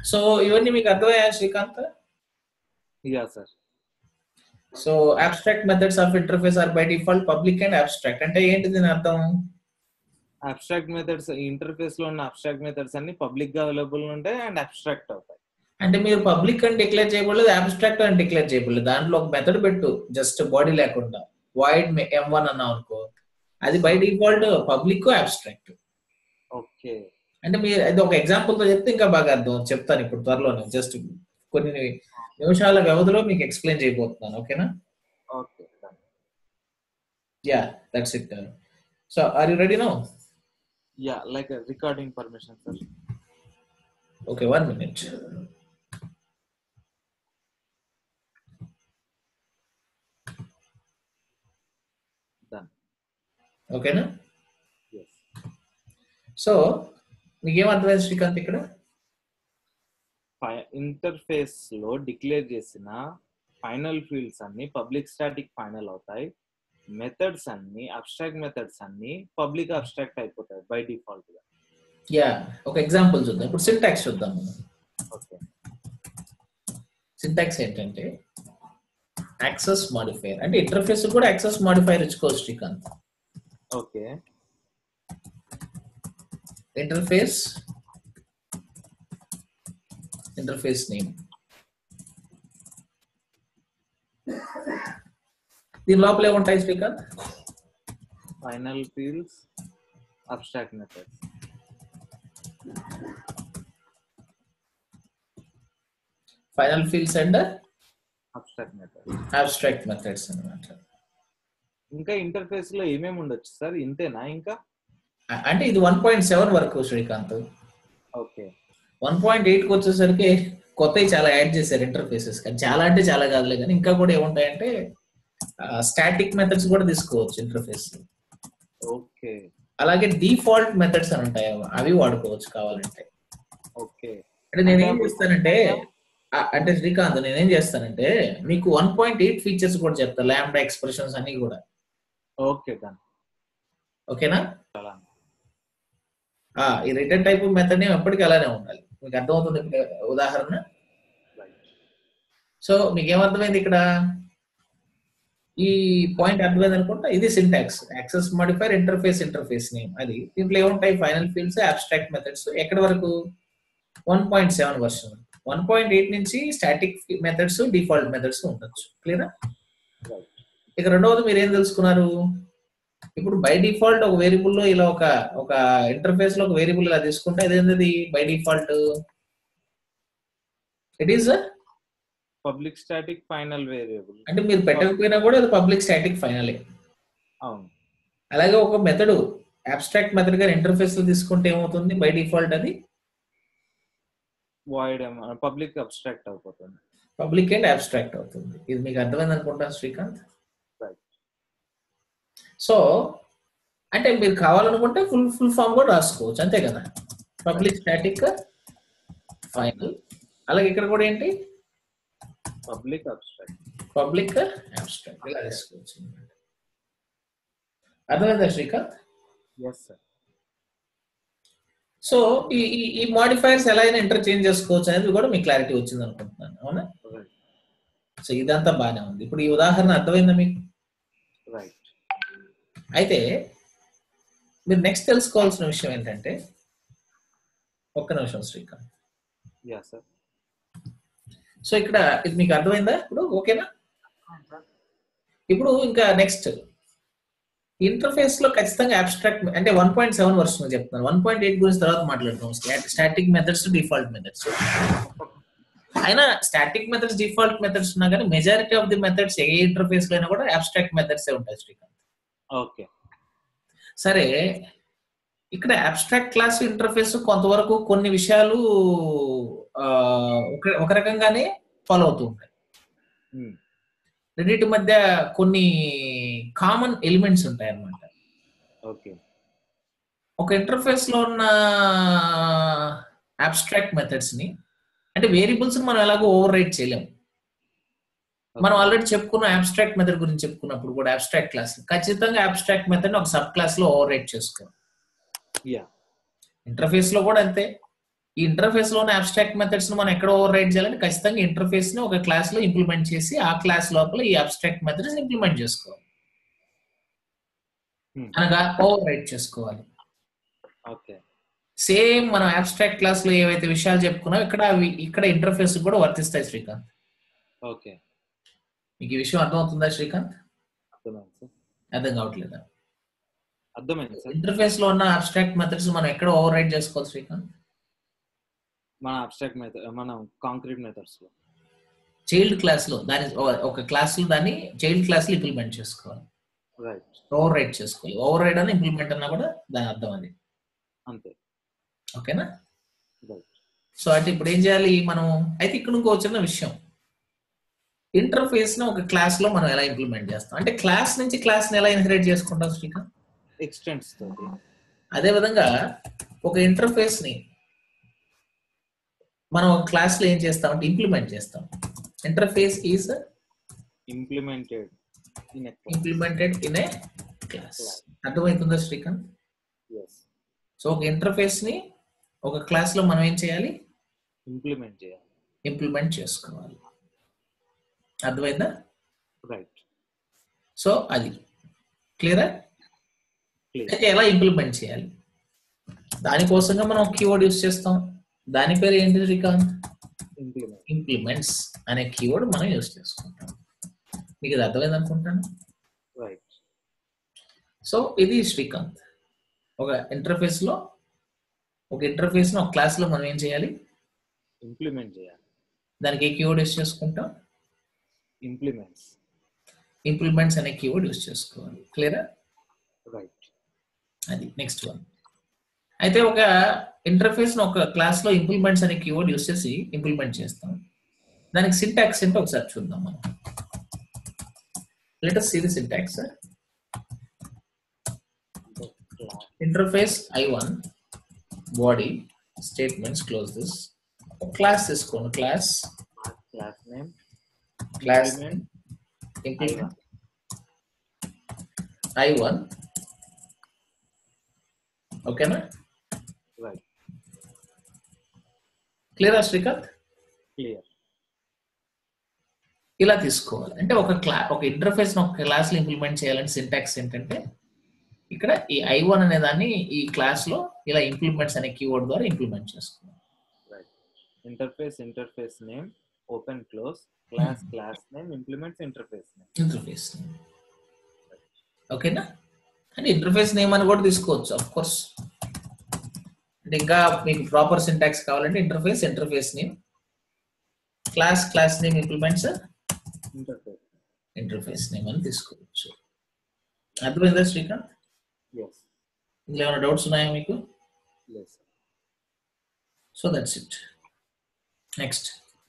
So ఇవన్నీ మీకు అర్థమయ్యా Srikanth yeah sir so abstract methods of interface are by default public and abstract అంటే ఏంటి దీని అర్థం అబ్స్ట్రాక్ట్ మెథడ్స్ ఇంటర్ఫేస్ లో ఉన్న అబ్స్ట్రాక్ట్ మెథడ్స్ అన్ని పబ్లిక్ గా అవైలబుల్ ఉంటాయి అండ్ అబ్స్ట్రాక్ట్ అవుతాయి అంటే మీరు పబ్లిక్ అని డిక్లేర్ చేయబడలేదు అబ్స్ట్రాక్ట్ అని డిక్లేర్ చేయబడలేదు దాంట్లో ఒక మెథడ్ పెట్టు జస్ట్ బాడీ లేకుండా వాయిడ్ ఎం వన్ అన్నావు అనుకో అది by default public abstract okay అంటే మీరు అది ఒక ఎగ్జాంపుల్ తో చెప్తే ఇంకా బాగా అర్థం చెప్తాను ఇప్పుడు త్వరలోనే జస్ట్ కొన్ని నిమిషాల వ్యవధిలో మీకు ఎక్స్ప్లెయిన్ చేయబోతున్నాను ఓకేనా okay yeah that's it so are you ready no yeah like recording permission sir okay one minute done ఓకేనా ఎస్ సో మీకేం అర్థమైంది శ్రీకాంత్ ఇక్కడ ఇంటర్ఫేస్ లో డిక్లేర్ చేసిన ఫైనల్ ఫీల్డ్స్ అన్ని పబ్లిక్ స్టాటిక్ ఫైనల్ అవుతాయి మెథడ్స్ అన్ని అబ్స్ట్రాక్ట్ మెథడ్స్ అన్ని పబ్లిక్ అబ్స్ట్రాక్ట్ అయిపోతాయి బై డిఫాల్ట్ గా యా ఒక ఎగ్జాంపుల్ చూద్దాం ఇప్పుడు సింటాక్స్ చూద్దాం మనం ఓకే సింటాక్స్ ఏంటంటే యాక్సెస్ మాడిఫైర్ అంటే ఇంటర్ఫేస్ కూడా యాక్సెస్ మాడిఫైర్ ఇచ్చుకోవచ్చు Srikanth okay interface interface name దీని లోపల ఏముంటాయి Srikanth final fields abstract methods final fields and abstract method abstract methods అన్నమాట ఇంకా ఇంటర్ఫేస్ లో ఏమేమి ఉండొచ్చు సార్ ఇంతేనా ఇంకా అ- అంటే ఇది వన్ పాయింట్ సెవెన్ వరకు Srikanth okay one point eight కి వచ్చేసరికి కొత్తవి చాలా యాడ్ చేశారు ఇంటర్ఫేసెస్ కానీ చాలా అంటే చాలా కాదులే కానీ ఇంకా కూడా ఏముంటాయంటే స్టాటిక్ మెథడ్స్ కూడా తీసుకోవచ్చు ఇంటర్ఫేస్ ఓకే అలాగే డిఫాల్ట్ మెథడ్స్ అని ఉంటాయి అవి వాడుకోవచ్చు కావాలంటే ఓకే అంటే నేనేం చేస్తానంటే ఆ, అంటే శ్రీకాంత్ నేనేం చేస్తానంటే మీకు వన్ పాయింట్ ఎయిట్ ఫీచర్స్ కూడా చెప్తా ల్యాండా ఎక్స్ప్రెషన్స్ అన్ని కూడా ఓకే డన్ ఓకేనా చాలా ఆ, ఈ రిటర్న్ టైప్ మెథడ్ ఎప్పటికీ అలానే ఉండాలి మీకు అర్థమవుతుంది ఇక్కడ ఉదాహరణ రైట్ సో మీకు ఏమర్థమైంది ఇక్కడ ఈ పాయింట్ అర్థమైంది అనుకుంటా ఇది syntax access modifier interface interface name అది దీంట్లో ఏముంటాయి ఫైనల్ ఫీల్డ్స్ అబ్స్ట్రాక్ట్ మెథడ్స్ ఎక్కడి వరకు one point seven version one point eight నుంచి స్టాటిక్ మెథడ్స్ డిఫాల్ట్ మెథడ్స్ ఉండొచ్చు క్లియరా రైట్ ఇక రెండవది మీరు ఏం తెలుసుకున్నారు ఇప్పుడు బై డిఫాల్ట్ ఒక వేరియబుల్ లో ఇలా ఒక ఒక ఇంటర్ఫేస్ లో ఒక వేరియబుల్ ఇలా తీసుకుంటే అదేంటది by default it is public static final variable అంటే మీరు పెట్టకపోయినా కూడా అది పబ్లిక్ స్టాటిక్ ఫైనలే అవును అలాగే ఒక మెథడ్ అబ్స్ట్రాక్ట్ మెథడ్ గా ఇంటర్ఫేస్ లో తీసుకుంటే ఏమవుతుంది బై డిఫాల్ట్ అది వాయిడ్ పబ్లిక్ అబ్స్ట్రాక్ట్ అయిపోతుంది పబ్లిక్ అండ్ అబ్స్ట్రాక్ట్ అవుతుంది ఇది మీకు అర్థమైంది అనుకుంటాను శ్రీకాంత్ రైట్ సో అంటే మీరు కావాలనుకుంటే ఫుల్ ఫుల్ ఫామ్ కూడా రాసుకోవచ్చు అంతే కదా పబ్లిక్ స్టాటిక్ ఫైనల్ అలాగే ఇక్కడ కూడా ఏంటి పబ్లిక్ అబ్స్ట్రాక్ట్ పబ్లిక్ అబ్స్ట్రాక్ట్ ఇలా తీసుకోవచ్చు అన్నమాట. అర్థమైందా శ్రీకాంత్ ఎస్ సార్ సో ఈ ఈ- ఈ మాడిఫైర్స్ ఎలా అయినా ఇంటర్చేంజ్ చేసుకోవచ్చు అనేది కూడా మీకు క్లారిటీ వచ్చింది అనుకుంటున్నాను అవునా రైట్ సో ఇదంతా బాగానే ఉంది ఇప్పుడు ఈ ఉదాహరణ అర్థమైందా మీకు రైట్ అయితే మీరు నెక్స్ట్ తెలుసుకోవాల్సిన విషయం ఏంటంటే ఒక్క నిమిషం శ్రీకాంత్ యా సార్ సో ఇక్కడ ఇది మీకు అర్థమైందా ఇప్పుడు ఓకేనా ఇప్పుడు ఇంకా నెక్స్ట్ ఇంటర్ఫేస్ లో ఖచ్చితంగా అబ్స్ట్రాక్ట్ అంటే వన్ పాయింట్ సెవెన్ వర్షన్ చెప్తున్నాను వన్ పాయింట్ ఎయిట్ గురించి తర్వాత మాట్లాడతాం స్టాటిక్ మెథడ్స్ డిఫాల్ట్ మెథడ్స్ అయినా స్టాటిక్ మెథడ్స్ డిఫాల్ట్ మెథడ్స్ ఉన్నా కానీ మెజారిటీ ఆఫ్ ది మెథడ్స్ ఏ ఇంటర్ఫేస్ లో అయినా కూడా అబ్స్ట్రాక్ట్ మెథడ్స్ ఉంటాయి శ్రీకాంత్ ఓకే సరే ఇక్కడ అబ్స్ట్రాక్ట్ క్లాస్ ఇంటర్ఫేస్ కొంతవరకు కొన్ని విషయాలు ఆ, ఒక- ఒక రకంగానే ఫాలో అవుతూ ఉంటాయి రెండింటి మధ్య కొన్ని కామన్ ఎలిమెంట్స్ ఉంటాయి అన్నమాట ఓకే ఒక ఇంటర్ఫేస్ లో ఉన్న అబ్స్ట్రాక్ట్ మెథడ్స్ ని అంటే వేరియబుల్స్ మనం ఎలాగో ఓవర్ రైట్ చేయలేము మనం ఆల్రెడీ చెప్పుకున్న అబ్స్ట్రాక్ట్ మెథడ్ గురించి చెప్పుకున్నప్పుడు కూడా అబ్స్ట్రాక్ట్ క్లాస్ ఖచ్చితంగా అబ్స్ట్రాక్ట్ మెథడ్ ఒక సబ్ క్లాస్ లో ఓవర్ రైట్ చేసుకోవాలి యా ఇంటర్ఫేస్ లో కూడా అంతే ఈ ఇంటర్ఫేస్ లోని అబ్స్ట్రాక్ట్ మెథడ్స్ మనం ఎక్కడ ఓవర్ రైడ్ చేయాలంటే ఖచ్చితంగా ఇంటర్ఫేస్ ని ఒక క్లాస్ లో ఇంప్లిమెంట్ చేసి ఆ క్లాస్ లోపల ఈ అబ్స్ట్రాక్ట్ మెథడ్స్ ఇంప్లిమెంట్ చేసుకోవాలి Hmm. అనగా ఓవర్ రైడ్ చేసుకోవాలి ఓకే సేమ్ మనం అబ్స్ట్రాక్ట్ క్లాస్ లో ఏవైతే విషయాలు చెప్పుకున్నాం ఇక్కడ అవి ఇక్కడ ఇంటర్ఫేస్ కూడా వర్తిస్తాయి శ్రీకాంత్ ఓకే మీకు ఈ విషయం అర్థమవుతుందా శ్రీకాంత్ అర్థమైంది సార్ అర్థం కావట్లేదా అర్థమైంది సార్ ఇంటర్ఫేస్ లో ఉన్న అబ్స్ట్రాక్ట్ మెథడ్స్ మనం ఎక్కడ ఓవర్ రైడ్ చేసుకోవాలి శ్రీకాంత్ మన అబ్స్ట్రాక్ట్ మెథడ్ మనం కాంక్రీట్ మెథడ్స్ లో చైల్డ్ క్లాస్ లో దాని ఒక క్లాస్ లో దాన్ని చైల్డ్ క్లాస్ లో ఇంప్లిమెంట్ చేసుకోవాలి రైట్ ఓవర్ రైడ్ చేసుకోవాలి ఓవర్ రైడ్ అని ఇంప్లిమెంట్ అన్నా కూడా దాని అర్థం అది అంతే ఓకేనా రైట్ సో అంటే ఇప్పుడు ఏం చేయాలి మనం అయితే ఇక్కడ ఇంకో చిన్న విషయం ఇంటర్ఫేస్ ని ఒక క్లాస్ లో మనం ఎలా ఇంప్లిమెంట్ చేస్తాం అంటే క్లాస్ నుంచి క్లాస్ ని ఎలా ఇన్హెరిట్ చేసుకుంటాం శ్రీకాంత్ ఎక్స్టెంట్స్ తోటి అదే విధంగా ఒక ఇంటర్ఫేస్ ని మనం ఒక క్లాస్ లో ఏం చేస్తామంటే ఇంప్లిమెంట్ చేస్తాం interface is implemented in implemented in a class అర్థమవుతుందా శ్రీకాంత్ ఎస్ సో ఒక ఇంటర్ఫేస్ ని ఒక క్లాస్ లో మనం ఏం చేయాలి ఇంప్లిమెంట్ చేయాలి ఇంప్లిమెంట్ చేసుకోవాలి అర్థమైందా రైట్ సో అది క్లియరా క్లియర్ అయితే ఎలా ఇంప్లిమెంట్ చేయాలి దానికోసంగా మనం కీవర్డ్ యూస్ చేస్తాం దాని పేరు ఏంటి శ్రీకాంత్ ఇంప్లిమెంట్ ఇంప్లిమెంట్స్ అనే కీవర్డ్ మనం యూస్ చేసుకుంటాం మీకు ఇది అర్థమైంది అనుకుంటాను రైట్ సో ఇది శ్రీకాంత్ ఒక ఇంటర్ఫేస్ లో ఒక ఇంటర్ఫేస్ ను ఒక క్లాస్ లో మనం ఏం చేయాలి ఇంప్లిమెంట్ చేయాలి దానికి ఏ కీవర్డ్ యూస్ చేసుకుంటాం ఇంప్లిమెంట్స్ ఇంప్లిమెంట్స్ అనే కీవర్డ్ యూస్ చేసుకోవాలి క్లియరా రైట్ అది నెక్స్ట్ వన్ అయితే ఒక ఇంటర్ఫేస్ ఒక క్లాస్ లో ఇంప్లిమెంట్స్ అనే కీవర్డ్ యూస్ చేసి ఇంప్లిమెంట్ చేస్తాం దానికి సింటాక్స్ ఏంటో ఒకసారి చూద్దాం మనం let us see the syntax interface I one body statements close this class తీసుకోండి class class name class implement implement I one ఓకేనా రైట్ క్లియరా శ్రీకాంత్ క్లియర్ ఇలా తీసుకోవాలి అంటే ఒక క్లా ఒక ఇంటర్ఫేస్ ఒక క్లాస్ లో ఇంప్లిమెంట్ చేయాలంటే సింటాక్స్ ఏంటంటే ఇక్కడ ఈ ఐ వన్ అనే దాన్ని ఈ క్లాస్ లో ఇలా ఇంప్లిమెంట్స్ అనే కీవర్డ్ ద్వారా ఇంప్లిమెంట్ చేసుకోవాలి right interface interface name open close class class name implements interface name interface ఓకేనా అంటే ఇంటర్ఫేస్ నేమ్ అని కూడా తీసుకోవచ్చు అఫ్ కోర్స్ అంటే ఇంకా మీకు ప్రాపర్ సింటాక్స్ కావాలంటే interface interface name class class name implements interface interface name అని తీసుకోవచ్చు అర్థమైందా శ్రీకాంత్ ఎస్ ఇందులో ఏమైనా డౌట్స్ ఉన్నాయా మీకు లేదు సో దట్స్ ఇట్ నెక్స్ట్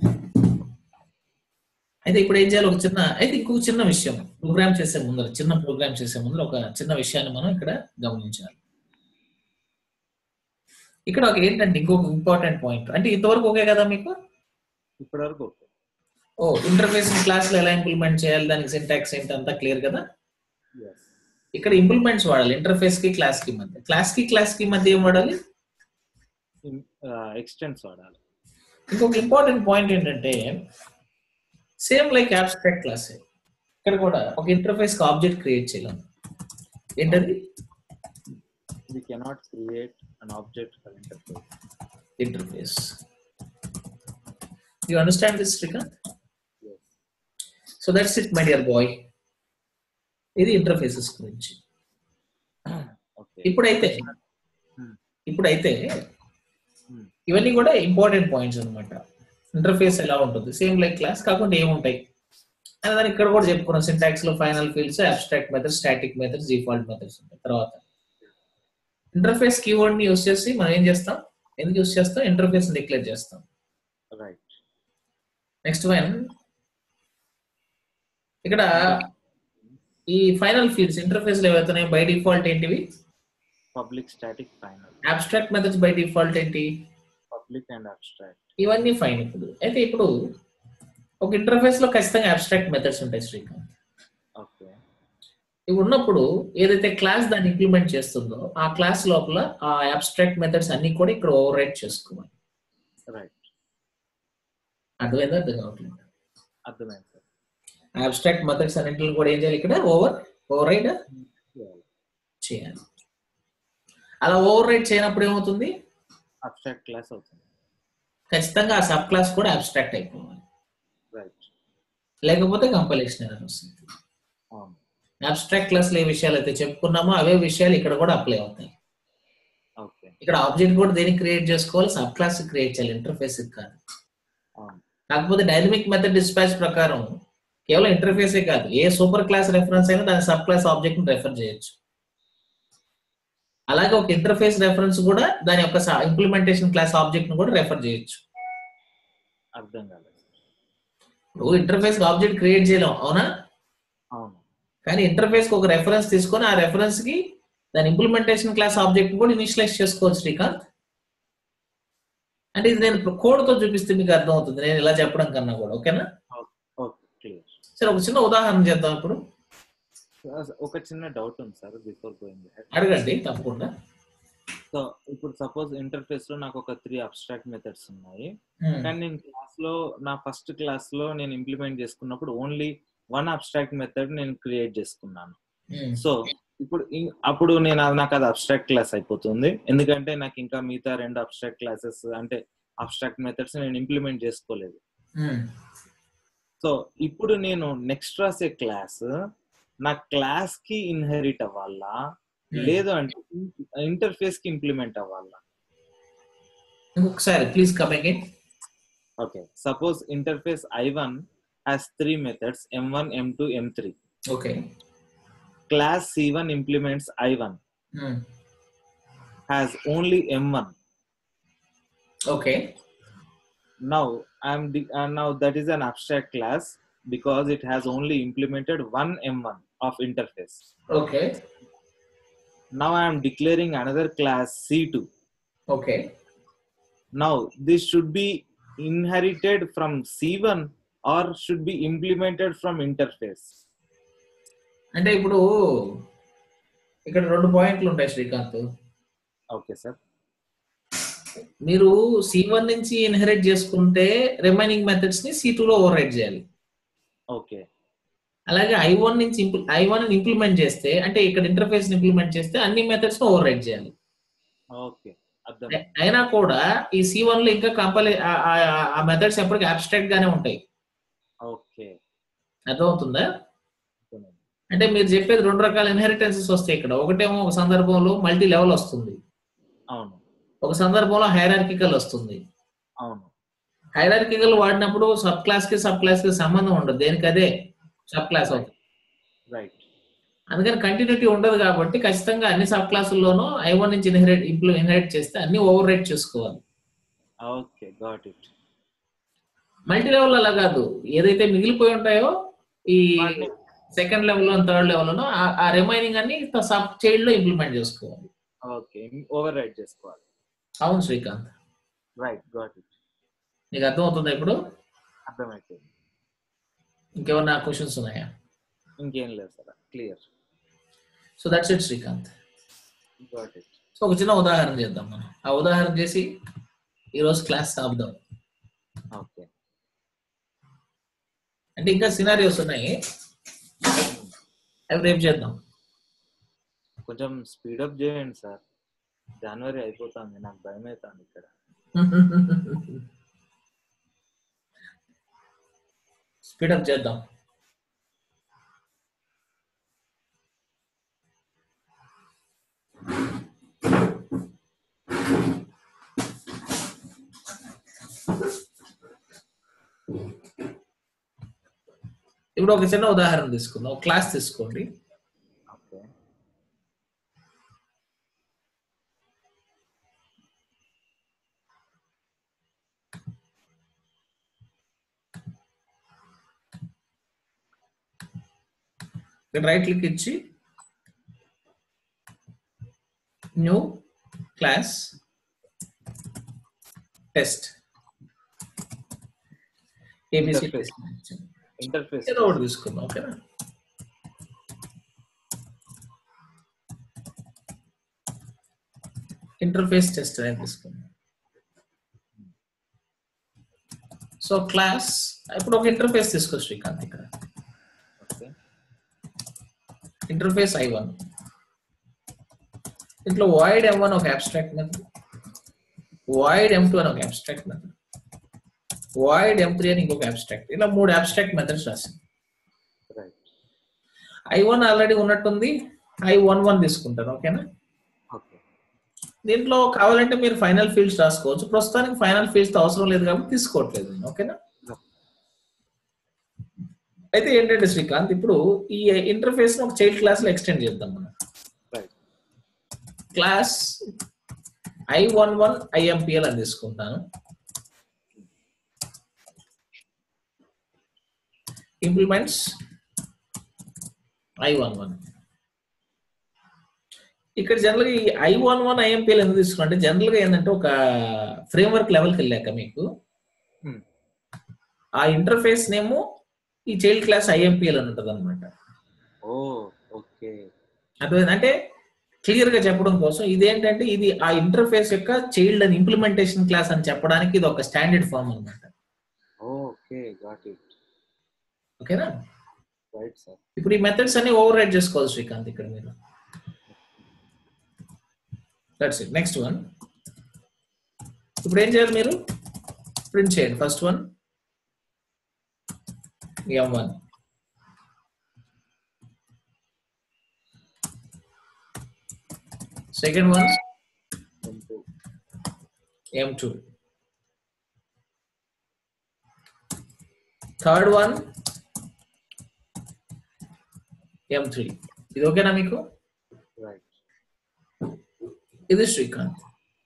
అయితే ఇప్పుడు ఏం చేయాలి ఒక చిన్న అయితే ఇంకొక చిన్న విషయం ప్రోగ్రామ్ చేసే ముందర చిన్న ప్రోగ్రామ్ చేసే ముందర ఒక చిన్న విషయాన్ని మనం ఇక్కడ గమనించాలి ఇక్కడ ఒక ఏంటంటే ఇంకొక ఇంపార్టెంట్ పాయింట్ అంటే ఇంతవరకు ఓకే కదా మీకు ఇప్పటి వరకు ఓకే ఓ ఇంటర్ఫేస్ క్లాస్ లో ఎలా ఇంప్లిమెంట్ చేయాలి దానికి సింటాక్స్ ఏంటి అంతా క్లియర్ కదా ఎస్ ఇక్కడ ఇంప్లిమెంట్స్ వాడాలి ఇంటర్ఫేస్ కి క్లాస్ కి మధ్య క్లాస్ కి క్లాస్ కి మధ్య ఏం వాడాలి ఎక్స్టెంట్స్ వాడాలి ఇంకొక ఇంపార్టెంట్ పాయింట్ ఏంటంటే సేమ్ లైక్ అబ్స్ట్రాక్ట్ క్లాస్ ఇక్కడ కూడా ఒక ఇంటర్ఫేస్ కి ఆబ్జెక్ట్ క్రియేట్ చేయలేం ఏంటది we cannot create an object for interface interface you understand this Srikanth yes so that's it my dear boy ఇది ఇంటర్ఫేసెస్ గురించి okay ఇప్పుడైతే Hmm. ఇప్పుడైతే Hmm. ఇవన్నీ కూడా ఇంపార్టెంట్ పాయింట్స్ అన్నమాట ఇంటర్ఫేస్ ఎలా ఉంటుంది సేమ్ లైక్ క్లాస్ కాకుండా ఏముంటాయి అని దాన్ని ఇక్కడ కూడా చెప్పుకున్నాం సింటాక్స్ లో final fields abstract methods static methods default methods ఉంటాయి తర్వాత ఇంటర్ఫేస్ కీవర్డ్ ని యూస్ చేసి మనం ఏం చేస్తాం ఎందుకు యూస్ చేస్తాం ఇంటర్ఫేస్ డిక్లేర్ చేస్తాం right నెక్స్ట్ వన్ ఇక్కడ ఈ ఫైనల్ ఫీల్డ్స్ ఇంటర్ఫేస్ లో ఏవైతున్నాయి బై డిఫాల్ట్ ఏంటివి public static final abstract methods by default ఏంటి public and abstract ఇవన్నీ ఫైన్ ఇప్పుడు అయితే ఇప్పుడు ఒక ఇంటర్ఫేస్ లో ఖచ్చితంగా అబ్స్ట్రాక్ట్ మెథడ్స్ ఉంటాయి శ్రీకాంత్ okay ఇవి ఉన్నప్పుడు ఏదైతే క్లాస్ దాన్ని ఇంప్లిమెంట్ చేస్తుందో ఆ క్లాస్ లోపల ఆ అబ్స్ట్రాక్ట్ మెథడ్స్ అన్ని కూడా ఇక్కడ ఓవర్ రైట్ చేసుకోవాలి రైట్ అర్థమైందా అర్థం కావట్లేదు అర్థమైంది సార్ అబ్స్ట్రాక్ట్ మెథడ్స్ అన్నింటిని కూడా ఏం చేయాలి ఇక్కడ ఓవర్ ఓవర్ రైడ్ చేయాలి అలా ఓవర్ రైడ్ చేయనప్పుడు ఏమవుతుంది అబ్స్ట్రాక్ట్ క్లాస్ అవుతుంది ఖచ్చితంగా ఆ సబ్ క్లాస్ కూడా అబ్స్ట్రాక్ట్ అయిపోవాలి రైట్ లేకపోతే కంపలేషన్ ఎర్రర్ వస్తుంది అవును అబ్స్ట్రాక్ట్ క్లాస్ లో ఏ విషయాలు అయితే చెప్పుకున్నామో అవే విషయాలు ఇక్కడ కూడా అప్లై అవుతాయి ఓకే ఇక్కడ ఆబ్జెక్ట్ కూడా దేనికి క్రియేట్ చేసుకోవాలి సబ్ క్లాస్ క్రియేట్ చేయాలి ఇంటర్ఫేస్ కాదు అవును కాకపోతే డైనమిక్ మెథడ్ డిస్పాచ్ ప్రకారం కేవలం ఇంటర్ఫేసే కాదు ఏ సూపర్ క్లాస్ రెఫరెన్స్ అయినా దాని సబ్ క్లాస్ ఆబ్జెక్ట్ ని రెఫర్ చేయొచ్చు అలాగే ఒక ఇంటర్ఫేస్ రెఫరెన్స్ కూడా దాని యొక్క ఇంప్లిమెంటేషన్ క్లాస్ ఆబ్జెక్ట్ ని కూడా రెఫర్ చేయొచ్చు అర్థం కాలేదు ఇప్పుడు ఇంటర్ఫేస్ ఆబ్జెక్ట్ క్రియేట్ చేయలేం అవునా అవును కానీ ఇంటర్ఫేస్ కి ఒక రెఫరెన్స్ తీసుకొని ఆ రెఫరెన్స్ కి దాని ఇంప్లిమెంటేషన్ క్లాస్ ఆబ్జెక్ట్ కూడా ఇనిషియలైజ్ చేసుకోవచ్చు శ్రీకాంత్ అంటే ఇది నేను కోడ్ తో చూపిస్తే మీకు అర్థం అవుతుంది నేను ఇలా చెప్పడం కన్నా కూడా ఓకేనా ఓకే క్లియర్ సరే ఒక చిన్న ఉదాహరణ చేద్దాం ఇప్పుడు ఒక చిన్న డౌట్ ఉంది సార్ బిఫోర్ గోయింగ్ అడగండి తప్పకుండా సో ఇప్పుడు సపోజ్ ఇంటర్ఫేస్ లో నాకు ఒక త్రీ అబ్స్ట్రాక్ట్ మెథడ్స్ ఉన్నాయి ఉమ్, కానీ నేను క్లాస్ లో నా ఫస్ట్ క్లాస్ లో నేను ఇంప్లిమెంట్ చేసుకున్నప్పుడు ఓన్లీ వన్ అబ్స్ట్రాక్ట్ మెథడ్ నేను క్రియేట్ చేసుకున్నాను ఉమ్, సో ఇప్పుడు ఇం- అప్పుడు నేను అది- నాకు అది అబ్స్ట్రాక్ట్ క్లాస్ అయిపోతుంది ఎందుకంటే నాకు ఇంకా మిగతా రెండు అబ్స్ట్రాక్ట్ క్లాసెస్ అంటే అబ్స్ట్రాక్ట్ మెథడ్స్ నేను ఇంప్లిమెంట్ చేసుకోలేదు ఉమ్, సో ఇప్పుడు నేను నెక్స్ట్ రాసే క్లాస్ నా క్లాస్ కి ఇన్హెరిట్ అవ్వాలా లేదు అంటే ఇంటర్ఫేస్ కి ఇంప్లిమెంట్ అవ్వాలా ఇంకొకసారి please come again okay suppose interface I one has three methods M one M two M three okay class C one implements I one has only M one okay now i'm de- uh, now that is an abstract class because it has only implemented one m1 of interface okay now i am declaring another class c2 okay now this should be inherited from c1 or should be implemented from interface అంటే ఇప్పుడు ఇక్కడ రెండు పాయింట్లు ఉంటాయి Srikanth okay sir మీరు C one నుంచి inherit చేసుకుంటే remaining methods ని సి లో ఓవర్ రైడ్ చేయాలి okay అలాగే ఐ వన్ నుంచి ఐ వన్ ఇంప్లిమెంట్ చేస్తే అంటే ఇక్కడ ఇంటర్ఫేస్ ఇంప్లిమెంట్ చేస్తే అన్ని మెథడ్స్ ని ఓవర్ రైడ్ చేయాలి okay అర్థం అయి- అయినా కూడా ఈ సి వన్ లో ఇంకా కంపల్ ఆ మెథడ్స్ ఎప్పటికీ అబ్స్ట్రాక్ట్ గానే ఉంటాయి okay అర్థమవుతుందా అర్థమైంది. అంటే మీరు చెప్పేది రెండు రకాల ఇన్హెరిటెన్సెస్ వస్తాయి ఇక్కడ ఒకటేమో ఒక సందర్భంలో మల్టీ లెవెల్ వస్తుంది అవును ఒక సందర్భంలో హైరార్కికల్ వస్తుంది అవును హైరార్కికల్ వాడినప్పుడు సబ్ క్లాస్ కి సబ్ క్లాస్ కి సంబంధం ఉండదు దేనికి అదే సబ్ క్లాస్ అవుతుంది రైట్ అందుకని కంటిన్యూటీ ఉండదు కాబట్టి ఖచ్చితంగా అన్ని సబ్ క్లాసుల్లోనూ ఐ వన్ నుంచి ఇన్హెరిట్ ఇంప్లో ఇన్హెరిట్ చేస్తే అన్ని ఓవర్ రైట్ చేసుకోవాలి okay got it multi level అలా కాదు ఏదైతే మిగిలిపోయి ఉంటాయో ఈ వాటిని- సెకండ్ లెవెల్ థర్డ్ లెవెల్ ఆ రిమైనింగ్ అన్ని సబ్ చైల్డ్ లో ఇంప్లిమెంట్ చేసుకోవాలి ఓకే ఓవర్ రైడ్ చేసుకోవాలి అవును శ్రీకాంత్ రైట్ గాట్ ఇట్ నీకు అర్థమవుతుందా ఇప్పుడు అర్థమైపోయింది ఇంకేమన్నా క్వశ్చన్స్ ఉన్నాయా ఇంకేం లేదు sir clear so that's it Srikanth got it so ఒక చిన్న ఉదాహరణ చేద్దాం మనం ఆ ఉదాహరణ చేసి ఈరోజు క్లాస్ ఆపుదాం ఓకే అంటే ఇంకా సినారియోస్ ఉన్నాయి అవి రేపు చేద్దాం కొంచెం స్పీడప్ చేయండి సార్ జనవరి అయిపోతుంది నాకు భయం అవుతుంది ఇక్కడ స్పీడప్ చేద్దాం ఇప్పుడు ఒక చిన్న ఉదాహరణ తీసుకుందాం ఒక క్లాస్ తీసుకోండి ఓకే ఇక్కడ రైట్ క్లిక్ ఇచ్చి new class test ABC Interface. Interface ఏదో ఒకటి తీసుకుందాం ఓకేనా ఇంటర్ఫేస్ టెస్ట్ అనేది తీసుకుందాం సో క్లాస్ ఇప్పుడు ఒక ఇంటర్ఫేస్ తీసుకో శ్రీకాంత్ ఇక్కడ ఓకే ఇంటర్ఫేస్ ఐ వన్ ఇంట్లో వాయిడ్ ఎం వన్ ఒక abstract method void M two అని ఒక abstract method void M three అని ఇంకొక అబ్స్ట్రాక్ట్ ఇలా మూడు అబ్స్ట్రాక్ట్ మెథడ్స్ రాసింది రైట్ ఐ వన్ ఆల్రెడీ ఉన్నట్టుంది ఐ వన్ వన్ తీసుకుంటాను ఓకేనా ఓకే దీంట్లో కావాలంటే మీరు ఫైనల్ ఫీల్డ్స్ రాసుకోవచ్చు ప్రస్తుతానికి ఫైనల్ ఫీల్డ్స్ అవసరం లేదు కాబట్టి తీసుకోవట్లేదు నేను ఓకేనా అయితే ఏంటంటే శ్రీకాంత్ ఇప్పుడు ఈ ఇంటర్ఫేస్ ఒక చైల్డ్ క్లాస్ లో ఎక్స్టెండ్ చేద్దాం మనం right class I one one IMPL అని తీసుకుంటాను ఇంప్లిమెంట్స్ ఐ వన్ వన్ ఇక్కడ జనరల్ గా ఈ ఐ వన్ వన్ ఐఎంపిఎల్ ఎందుకు తీసుకున్నా అంటే జనరల్ గా ఏంటంటే ఒక ఫ్రేమ్వర్క్ లెవెల్కి వెళ్ళాక మీకు Hmm. ఆ ఇంటర్ఫేస్ నేమో ఈ చైల్డ్ క్లాస్ ఐఎంపిఎల్ అని ఉంటుంది అనమాట ఓ ఓకే అర్థమైంది అంటే క్లియర్ గా చెప్పడం కోసం ఇదేంటంటే ఇది ఆ ఇంటర్ఫేస్ యొక్క చైల్డ్ అని ఇంప్లిమెంటేషన్ క్లాస్ అని చెప్పడానికి ఇది ఒక స్టాండర్డ్ ఫామ్ అనమాట ఓకే గాట్ ఇట్ ఓకేనా రైట్ సార్ ఇప్పుడు ఈ మెథడ్స్ అన్ని ఓవర్ రైడ్ చేసుకోవాలి శ్రీకాంత్ ఇక్కడ మీరు దట్స్ ఇట్ నెక్స్ట్ వన్ ఇప్పుడు ఏం చేయాలి మీరు ప్రింట్ చేయండి first one M one second one M two third one M three ఇది ఓకేనా మీకు రైట్ ఇది శ్రీకాంత్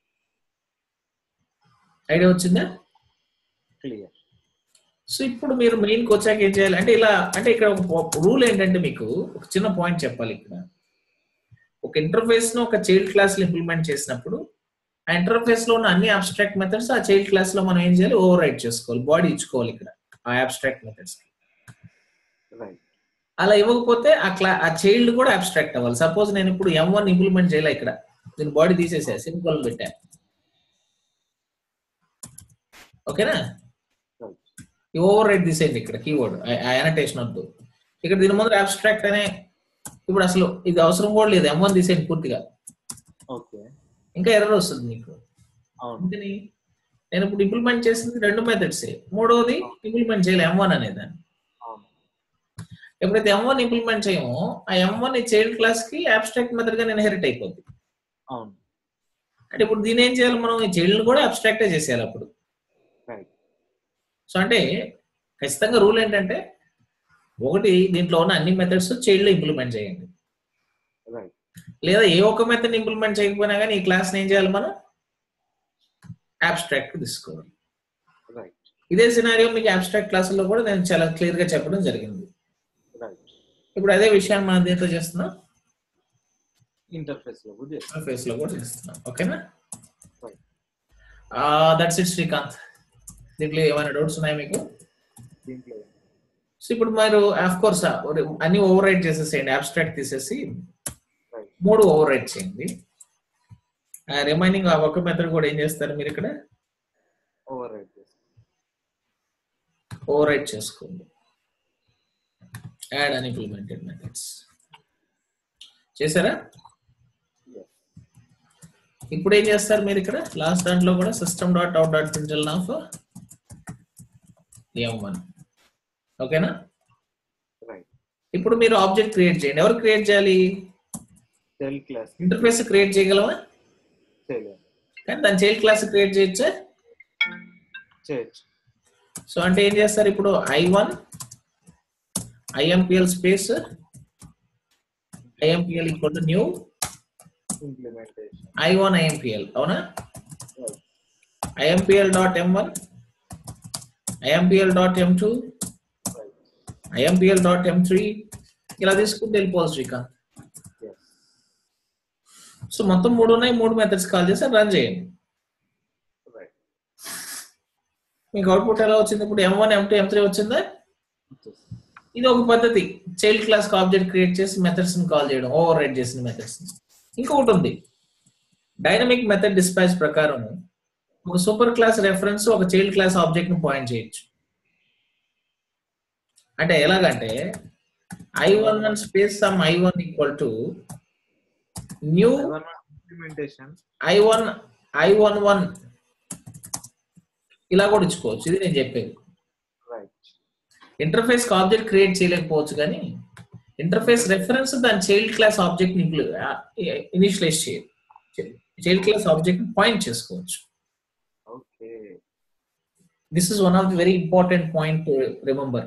ఐడియా వచ్చిందా క్లియర్ సో ఇప్పుడు మీరు మెయిన్కి వచ్చాక ఏం చేయాలి అంటే ఇలా అంటే ఇక్కడ ఒక రూల్ ఏంటంటే మీకు ఒక చిన్న పాయింట్ చెప్పాలి ఇక్కడ ఒక ఇంటర్ఫేస్ ను ఒక చైల్డ్ క్లాస్ లో ఇంప్లిమెంట్ చేసినప్పుడు ఆ ఇంటర్ఫేస్ లో ఉన్న అన్ని అబ్స్ట్రాక్ట్ మెథడ్స్ ఆ చైల్డ్ క్లాస్ లో మనం ఏం చేయాలి ఓవర్ రైట్ చేసుకోవాలి బాడీ ఇచ్చుకోవాలి ఇక్కడ ఆ అబ్స్ట్రాక్ట్ మెథడ్స్ రైట్ అలా ఇవ్వకపోతే ఆ క్లా ఆ చైల్డ్ కూడా అబ్స్ట్రాక్ట్ అవ్వాలి సపోజ్ నేను ఇప్పుడు ఎం వన్ ఇంప్లిమెంట్ చేయలే ఇక్కడ దీని బాడీ తీసేసా సింపుల్ పెట్టా ఓకేనా రైట్ ఈ ఓవర్ రైట్ తీసేయండి ఇక్కడ కీవర్డ్ అనటేషన్ వద్దు ఇక్కడ దీని ముందు అబ్స్ట్రాక్ట్ అనే ఇప్పుడు అసలు ఇది అవసరం కూడా లేదు ఎం వన్ తీసేయండి పూర్తిగా ఓకే ఇంకా ఎర్రర్ వస్తుంది మీకు అవును అందుకని నేను ఇప్పుడు ఇంప్లిమెంట్ చేసింది రెండు మెథడ్స్ మూడోది ఇంప్లిమెంట్ చేయాలి ఎం వన్ అనేదాన్ని అవును ఎప్పుడైతే ఎం వన్ ఇంప్లిమెంట్ చేయమో ఆ ఎం వన్ ఈ చైల్డ్ క్లాస్ కి అబ్స్ట్రాక్ట్ మెథడ్ గా ఇన్హెరిట్ అయిపోద్ది అవును అంటే ఇప్పుడు దీని ఏం చేయాలి మనం ఈ చైల్డ్ కూడా అబ్స్ట్రాక్టే చేసేయాలి అప్పుడు రైట్ సో అంటే ఖచ్చితంగా రూల్ ఏంటంటే ఒకటి దీంట్లో ఉన్న అన్ని మెథడ్స్ చైల్డ్ ఇంప్లిమెంట్ చేయండి రైట్ లేదా ఏ ఒక్క మెథడ్ ఇంప్లిమెంట్ చేయకపోయినా కానీ ఈ క్లాస్ ఏం చేయాలి మనం అబ్స్ట్రాక్ట్ తీసుకోవాలి రైట్ ఇదే సినారియో మీకు అబ్స్ట్రాక్ట్ క్లాసుల్లో కూడా నేను చాలా క్లియర్ గా చెప్పడం జరిగింది రైట్ ఇప్పుడు అదే విషయాన్ని మనం దీంతో చేస్తున్నాం ఇంటర్ఫేస్ లో కూడా చేస్తాం ఫేస్ లో కూడా చేస్తున్నాం ఓకేనా Right. దట్స్ ఇట్ శ్రీకాంత్ దీంట్లో ఏమైనా డౌట్స్ ఉన్నాయా మీకు దీంట్లో సో ఇప్పుడు మీరు ఆఫ్ కోర్స్ అన్ని ఓవర్ రైట్ చేసేసేయండి అబ్స్ట్రాక్ట్ తీసేసి రైట్ మూడు ఓవర్ రైట్ చేయండి రిమైనింగ్ ఆ ఒక్క మెథడ్ కూడా ఏం చేస్తారు మీరు ఇక్కడ ఓవర్ రైట్ చేస్తాం ఓవర్ రైట్ చేసుకోండి యాడ్ అన్ఇంప్లిమెంటెడ్ మెథడ్స్ చేశారా ఎస్ ఇప్పుడు ఏం చేస్తారు మీరు ఇక్కడ లాస్ట్ దాంట్లో కూడా system dot out dot println of M one ఓకేనా రైట్ ఇప్పుడు మీరు ఆబ్జెక్ట్ క్రియేట్ చేయండి ఎవరు క్రియేట్ చేయాలి సెల్ క్లాస్ ఇంటర్ఫేస్ క్రియేట్ చేయగలమా చేయలేము కానీ దాని చైల్డ్ క్లాస్ క్రియేట్ చేయొచ్చా చేయొచ్చు సో అంటే ఏం చేస్తారు ఇప్పుడు I one IMPL space IMPL equal to new implementation I one IMPL అవునా right IMPL dot M one IMPL dot M two right IMPL dot M three ఇలా తీసుకుంటే వెళ్ళిపోవాలి శ్రీకాంత్ ఎస్ సో మొత్తం మూడు ఉన్నాయి మూడు మెథడ్స్ కాల్ చేసి రన్ చేయండి రైట్ మీకు అవుట్పుట్ ఎలా వచ్చింది ఇప్పుడు M one M two M three వచ్చిందా ఇది ఒక పద్ధతి చైల్డ్ క్లాస్ ఆబ్జెక్ట్ క్రియేట్ చేసి మెథడ్స్ ని కాల్ చేయడం ఓవర్ రైడ్ చేసిన మెథడ్స్ ఇంకొకటి ఉంది డైనమిక్ మెథడ్ డిస్పాచ్ ప్రకారం ఒక సూపర్ క్లాస్ రెఫరెన్స్ ఒక చైల్డ్ క్లాస్ ఆబ్జెక్ట్ ని పాయింట్ చేయొచ్చు అంటే ఎలాగంటే I one one space some I one equal to new implementation I one I one one ఇలా కూడా ఇచ్చుకోవచ్చు ఇది నేను చెప్పేది రైట్ ఇంటర్ఫేస్ కి ఆబ్జెక్ట్ క్రియేట్ చేయలేకపోవచ్చు కానీ ఇంటర్ఫేస్ రెఫరెన్స్ దాని చైల్డ్ క్లాస్ ఆబ్జెక్ట్ ఇనిషియలైజ్ చేయాలి చైల్డ్ క్లాస్ ఆబ్జెక్ట్ పాయింట్ చేసుకోవచ్చు okay this is one of the very important point to remember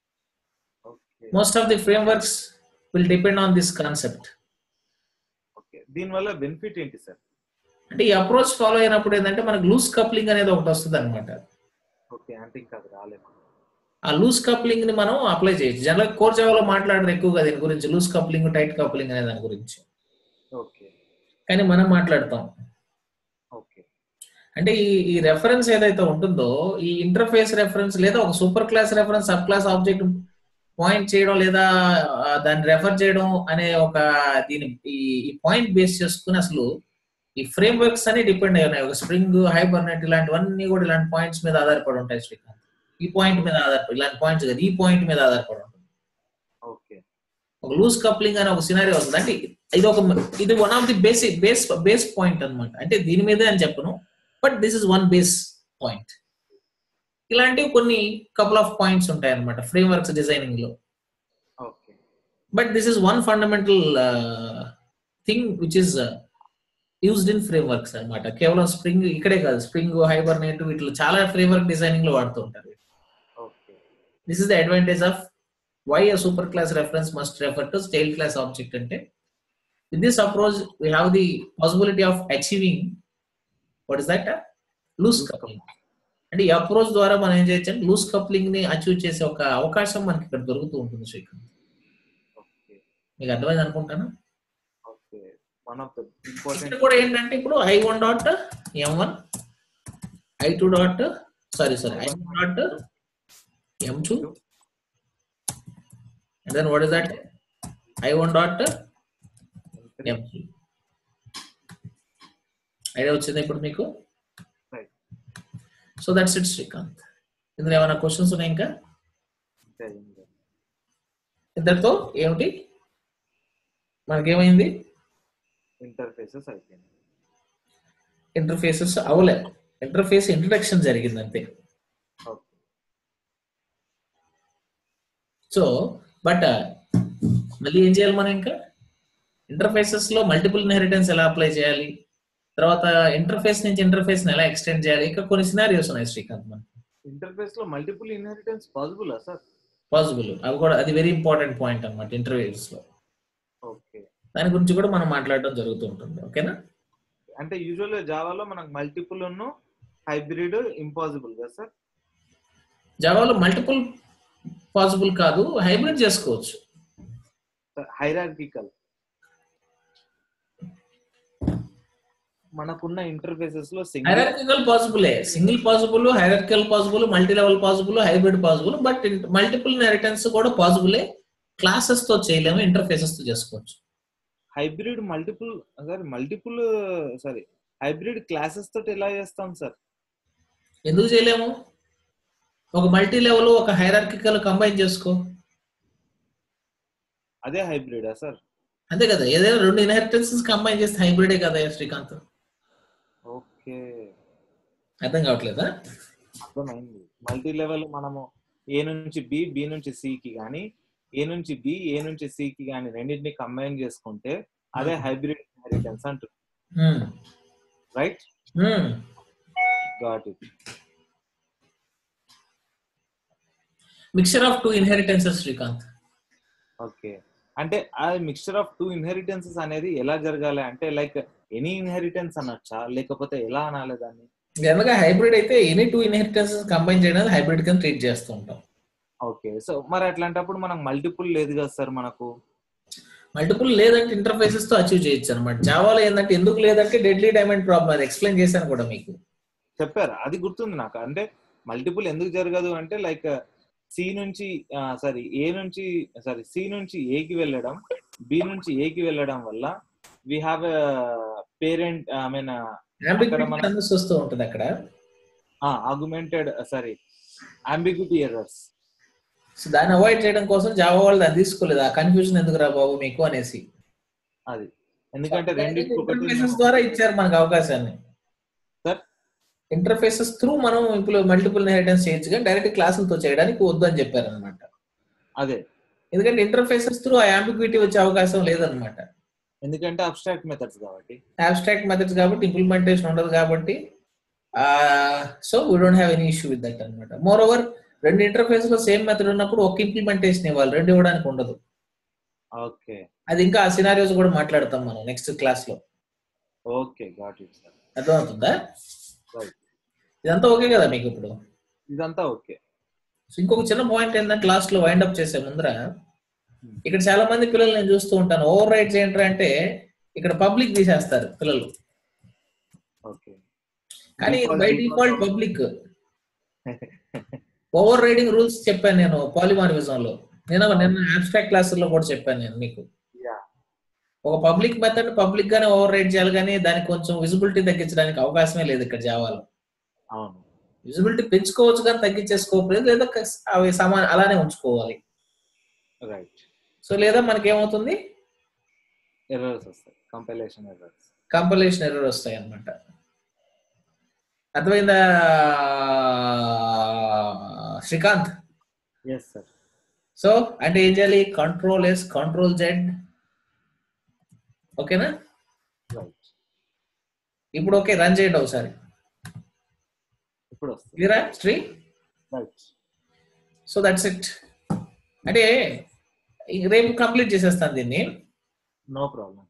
okay most of the frameworks will depend on this concept okay దీని వల్ల benefit ఏంటి sir అంటే ఈ approach follow అయినప్పుడు ఏంటంటే మనకు loose coupling అనేది ఒకటి వస్తుంది అనమాట ఓకే అంటే ఇంకా అది రాలేదు ఆ లూజ్ కప్లింగ్ ని మనం అప్లై చేయొచ్చు జనరల్ కోర్ జావాలో మాట్లాడరు ఎక్కువగా దీని గురించి లూజ్ కప్లింగ్ టైట్ కప్లింగ్ అనే దాని గురించి ఓకే కానీ మనం మాట్లాడతాం ఓకే అంటే ఈ ఈ రెఫరెన్స్ ఏదైతే ఉంటుందో ఈ ఇంటర్ఫేస్ రెఫరెన్స్ లేదా ఒక super class reference sub class object point చేయడం లేదా ఆ, దాన్ని రెఫర్ చేయడం అనే ఒక దీని ఈ ఈ పాయింట్ బేస్ చేసుకుని అసలు ఈ ఫ్రేమ్ వర్క్స్ అని డిపెండ్ అయి ఉన్నాయి ఒక స్ప్రింగ్ హైబర్నెట్ ఇలాంటివన్నీ కూడా ఇలాంటి పాయింట్స్ మీద ఆధారపడి ఉంటాయి శ్రీకాంత్ ఈ పాయింట్ మీద ఆధారపడి ఇలాంటి పాయింట్స్ కదా ఈ పాయింట్ మీద ఆధారపడి ఉంటుంది ఓకే ఒక లూజ్ కప్లింగ్ అనే ఒక సినారీ వస్తుంది అంటే ఇది ఒక ఇది one of the basic base base point అన్నమాట అంటే దీని మీదే అని చెప్పను but this is one base point ఇలాంటివి కొన్ని కపుల్ ఆఫ్ పాయింట్స్ ఉంటాయి అనమాట ఫ్రేమ్ వర్క్స్ డిజైనింగ్ లో okay but this is one fundamental thing which is used in frameworks అనమాట కేవలం స్ప్రింగ్ ఇక్కడే కాదు స్ప్రింగ్ హైబర్నేట్ వీటిలో చాలా ఫ్రేమ్ వర్క్ డిజైనింగ్ లో వాడుతూ ఉంటారు okay this is the advantage of why a superclass reference must refer to tail class object ante with this approach we have the possibility of achieving what is that loose coupling అంటే ఈ approach ద్వారా మనం ఏం చేయొచ్చు అంటే loose coupling ని achieve చేసే ఒక అవకాశం మనకి ఇక్కడ దొరుకుతూ ఉంటుంది శ్రీకాంత్ ఓకే మీకు అర్థమైంది అనుకుంటాను ఓకే వన్ ఆఫ్ ద ఇక్కడ ఇంపార్టెంట్ కూడా ఏంటంటే ఇప్పుడు I one dot M one I two dot sorry sorry I one dot M two and then what is that I one dot M three idea వచ్చింది ఇప్పుడు మీకు right so that's it Srikanth ఇందులో ఏమైనా questions ఉన్నాయి ఇంకా ఇద్దరితో ఏమిటి మనకేమైంది ఇంటర్ఫేసెస్ అయిపోయింది ఇంటర్ఫేసెస్ అవలే ఇంటర్ఫేస్ ఇంట్రడక్షన్ జరిగింది అంతే ఓకే సో బట్ మళ్ళీ ఏం చేయాలి మనం ఇంకా ఇంటర్ఫేసెస్ లో మల్టిపుల్ ఇన్హెరిటెన్స్ ఎలా అప్లై చేయాలి తర్వాత ఇంటర్ఫేస్ నుంచి ఇంటర్ఫేస్ ఎలా ఎక్స్టెండ్ చేయాలి ఇంకా కొన్ని సినారియోస్ ఉన్నాయి శ్రీకాంత్ మనకి ఇంటర్ఫేస్ లో multiple inheritance possible sir possible అవి కూడా అది వెరీ ఇంపార్టెంట్ పాయింట్ అన్నమాట ఇంటర్వ్యూస్ లో ఓకే దాని గురించి కూడా మనం మాట్లాడడం జరుగుతూ ఉంటుంది ఓకేనా అంటే యూజువల్ జావాలో మనకు మల్టిపుల్ హైబ్రిడ్ ఇంపాసిబుల్ కదా సార్ జావాలో మల్టిపుల్ పాసిబుల్ కాదు హైబ్రిడ్ చేసుకోవచ్చు హైరార్కికల్ మనకున్న ఇంటర్ఫేసెస్ లో సింగిల్ హైరార్కికల్ పాసిబులే single possible hierarchical possible multi level possible hybrid possible but multiple inheritance కూడా పాసిబులే క్లాసెస్ తో చేయలేము ఇంటర్ఫేసెస్ తో చేసుకోవచ్చు hybrid multiple sorry multiple sorry hybrid classes తోటి ఎలా చేస్తాం సార్ ఎందుకు చేయలేము ఒక మల్టీ లెవెల్ ఒక హైరార్కికల్ కంబైన్ చేసుకో అదే హైబ్రిడా సార్ అంతే కదా ఏదైనా రెండు ఇన్హెరిటెన్సెస్ కంబైన్ చేస్తే హైబ్రిడే కదా శ్రీకాంత్ ఓకే అర్థం కావట్లేదా అర్థమైంది మల్టీ లెవెల్ మనము ఏ నుంచి బి బి నుంచి సి కి కానీ ఏ నుంచి బి ఏ నుంచి సి కి కానీ రెండింటిని కంబైన్ చేసుకుంటే అదే హైబ్రిడ్ ఇన్హెరిటెన్స్ అంటుంది Hmm. Right Hmm. Got it mixture of two inheritances Srikanth okay అంటే ఆ మిక్చర్ ఆఫ్ టూ ఇన్హెరిటెన్సెస్ అనేది ఎలా జరగాలి అంటే లైక్ ఎనీ ఇన్హెరిటెన్స్ అనొచ్చా లేకపోతే ఎలా అనాలి దాన్ని జనరల్ గా హైబ్రిడ్ అయితే ఎనీ టూ ఇన్హెరిటెన్సెస్ కంబైన్ చేయడానికి హైబ్రిడ్ కింద ట్రీట్ చేస్తూ ఉంటాం ఓకే సో మరి అట్లాంటప్పుడు మనకు మల్టిపుల్ లేదు కదా సార్ మనకు మల్టిపుల్ లేదంటే ఇంటర్ఫేసెస్ తో అచీవ్ చేయొచ్చు అనమాట జావాలో ఏంటంటే ఎందుకు లేదంటే డెడ్లీ డైమండ్ ప్రాబ్లం అది ఎక్స్ప్లెయిన్ చేశాను కూడా మీకు చెప్పారు అది గుర్తుంది నాకు అంటే మల్టిపుల్ ఎందుకు జరగదు అంటే లైక్ సి నుంచి సారీ ఏ నుంచి సారీ సి నుంచి ఏ కి వెళ్ళడం బి నుంచి ఏ కి వెళ్ళడం వల్ల we have parent I mean అక్కడ మన- అంబిగ్యూటీ వస్తూ ఉంటుంది అక్కడ argumented sorry ambiguity errors so దాన్ని అవాయిడ్ చేయడం కోసం జావా వాళ్ళు దాన్ని తీసుకోలేదు ఆ కన్ఫ్యూజన్ ఎందుకు రా బాబు మీకు అనేసి అది ఎందుకంటే రెండింటికి ఒకటి ఇంటర్ఫేసెస్ ద్వారా ఇచ్చారు మనకు అవకాశాన్ని సార్ ఇంటర్ఫేసెస్ త్రూ మనం ఇప్పుడు మల్టిపుల్ ఇన్హెరిటెన్స్ చేయొచ్చు కానీ డైరెక్ట్ క్లాసులతో చేయడానికి వద్దు అని చెప్పారు అనమాట అదే ఎందుకంటే ఇంటర్ఫేసెస్ త్రూ ఆ అంబిగ్విటీ వచ్చే అవకాశం లేదనమాట ఎందుకంటే అబ్స్ట్రాక్ట్ మెథడ్స్ కాబట్టి అబ్స్ట్రాక్ట్ మెథడ్స్ కాబట్టి ఇంప్లిమెంటేషన్ ఉండదు కాబట్టి so we don't have any issue with that అనమాట మోర్ ఓవర్ రెండు ఇంటర్ఫేస్ లో సేమ్ మెథడ్ ఉన్నప్పుడు ఒక ఇంప్లిమెంటేషన్ ఇవ్వాలి రెండు ఇవ్వడానికి ఉండదు ఓకే అది ఇంకా ఆ సినారియోస్ కూడా మాట్లాడతాం మనం నెక్స్ట్ క్లాస్ లో ఓకే గాట్ ఇట్ సార్ అర్థమవుతుందా రైట్ ఇదంతా ఓకే కదా మీకు ఇప్పుడు ఇదంతా ఓకే సో ఇంకొక చిన్న పాయింట్ ఏంటంటే క్లాస్ లో వైండ్ అప్ చేసే ముందర ఇక్కడ చాలా మంది పిల్లలు నేను చూస్తూ ఉంటాను ఓవర్ రైడ్ చేయండి అంటే ఇక్కడ పబ్లిక్ తీసేస్తారు పిల్లలు ఓకే కానీ Default- by default- default public overriding rules చెప్పాను నేను పాలిమార్విజం లో నేను నిన్న అబ్స్ట్రాక్ట్ క్లాసుల్లో కూడా చెప్పాను నేను మీకు Yeah. ఒక పబ్లిక్ మెథడ్ పబ్లిక్ గానే ఓవర్ రైడ్ చేయాలి కానీ దానికి కొంచెం విజిబిలిటీ తగ్గించడానికి అవకాశమే లేదు ఇక్కడ జావాలో అవును విజిబిలిటీ పెంచుకోవచ్చు కానీ తగ్గించేసుకోవట్లేదు లేదా కస్- అవి సమాన అలానే ఉంచుకోవాలి రైట్ సో లేదా మనకి ఏమవుతుంది ఎర్రర్స్ వస్తాయి కంపైలేషన్ ఎర్రర్స్ కంపలేషన్ ఎర్రర్ వస్తాయి అన్నమాట అర్థమైందా శ్రీకాంత్ ఎస్ సార్ సో అంటే ఏం చేయాలి కంట్రోల్ ఎస్ కంట్రోల్ జెడ్ ఓకేనా రైట్ ఇప్పుడు ఓకే రన్ చేయండి ఒకసారి ఇప్పుడు వస్తుంది క్లియరా Sri right so that's it అంటే ఇంక రేపు కంప్లీట్ చేసేస్తాను దీన్ని నో ప్రాబ్లం